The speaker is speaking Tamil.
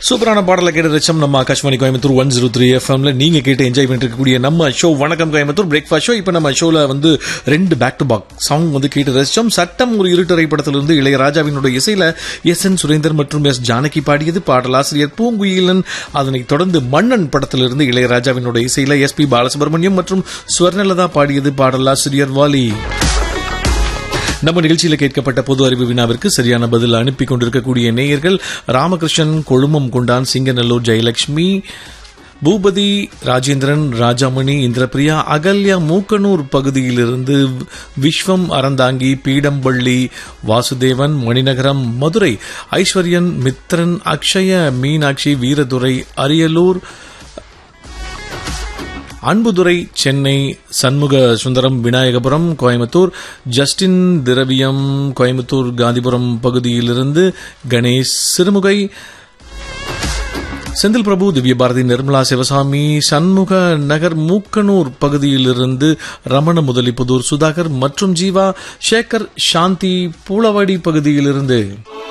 சூப்பரான பாடலை கேட்டு ரச்சம் நம்ம Akashvani Coimbatore one zero three எஃப்எம்ல நீங்க கேட்டு என்ஜாய் பண்ணிட்டு இருக்கக்கூடிய நம்ம ஷோ வணக்கம் கோயம்புத்தூர் பிரேக்ஃபாஸ்ட் ஷோ இப்போ நம்ம ஷோல வந்து ரெண்டு பேக் டு பேக் சாங் வந்து கேட்டு ரசிச்சோம் சட்டம் ஒரு இருட்டரை படத்திலிருந்து இளையராஜாவினுடைய இசையில எஸ் என் சுரேந்தர் மற்றும் எஸ் ஜானகி பாடியது பாடலாசிரியர் பூங்குயிலன் அதனைத் தொடர்ந்து மன்னன் படத்திலிருந்து இளையராஜாவினுடைய இசையில எஸ் பி பாலசுப்ரமணியம் மற்றும் ஸ்வர்ணலதா பாடியது பாடலாசிரியர் வாலி நம்ம நிகழ்ச்சியில் கேட்கப்பட்ட பொது அறிவு வினாவிற்கு சரியான பதில் அனுப்பி கொண்டிருக்கக்கூடிய நேயர்கள் ராமகிருஷ்ணன் கொழுமம் கொண்டான் சிங்கநல்லூர் ஜெயலட்சுமி பூபதி ராஜேந்திரன் ராஜாமணி இந்திரபிரியா அகல்யா மூக்கனூர் பகுதியிலிருந்து விஸ்வம் அறந்தாங்கி பீடம்பள்ளி வாசுதேவன் மணிநகரம் மதுரை ஐஸ்வர்யன் மித்ரன் அக்ஷய மீனாட்சி வீரதுரை அரியலூர் அன்புதுரை சென்னை சண்முக சுந்தரம் விநாயகபுரம் கோயம்புத்தூர் ஜஸ்டின் திரவியம் கோயம்புத்தூர் காந்திபுரம் பகுதியிலிருந்து கணேஷ் சிறுமுகை செந்தில் பிரபு திவ்ய பாரதி நிர்மலா சிவசாமி சண்முக நகர் மூக்கனூர் பகுதியிலிருந்து ரமண முதலிப்புதூர் சுதாகர் மற்றும் ஜீவா சேகர் சாந்தி பூளவாடி பகுதியிலிருந்து